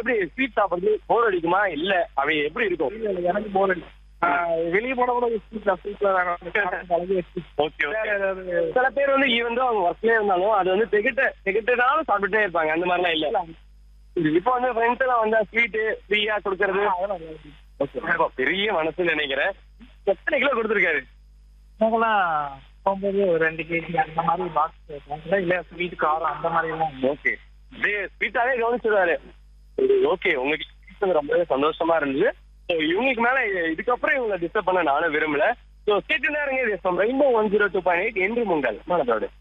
எப்படி ஸ்வீட் சாப்பிடுறது போர் அடிக்குமா இல்ல அவை எப்படி இருக்கும் இல்ல, இல்ல, எனக்கு போர் அடி வெளியே போனா கூட ஸ்வீட்ல ஸ்வீட்ல வேணும் பழகி வச்சு ஓகே வேற ஏதாவது சில பேர் வந்து ஈவன் தான் அவங்க ஒர்க்லயே இருந்தாலும் அது வந்து திகிட்ட திகிட்டனாலும் சாப்பிட்டுட்டே இருப்பாங்க அந்த மாதிரிலாம் இல்ல இப்போ வந்து ஃப்ரெண்ட்ஸ் எல்லாம் வந்தா ஸ்வீட் ஃப்ரீயா கொடுக்கறது அதெல்லாம் இல்லை. அப்பா, பெரிய மனசுன்னு நினைக்கிறேன் எத்தனை கிலோ கொடுத்துருக்காரு எனக்கெல்லாம் போகும்போது ஒரு ரெண்டு கேஜி அந்த மாதிரி பாக்ஸ் இல்ல ஸ்வீட் காரம் அந்த மாதிரி எல்லாம் ஓகே அப்படியே ஸ்வீட்டாவே கவனிச்சிருவாரு ஓகே உங்களுக்கு பேசுனது ரொம்பவே சந்தோஷமா இருந்துச்சு ஸோ இவங்களுக்கு மேல இதுக்கப்புறம் இவங்களை டிஸ்டர்ப் பண்ண நானும் விரும்பல ஸோ கேட்டு நேரங்க இது rainbow one zero two point eight என்று உங்கள் மனதோடு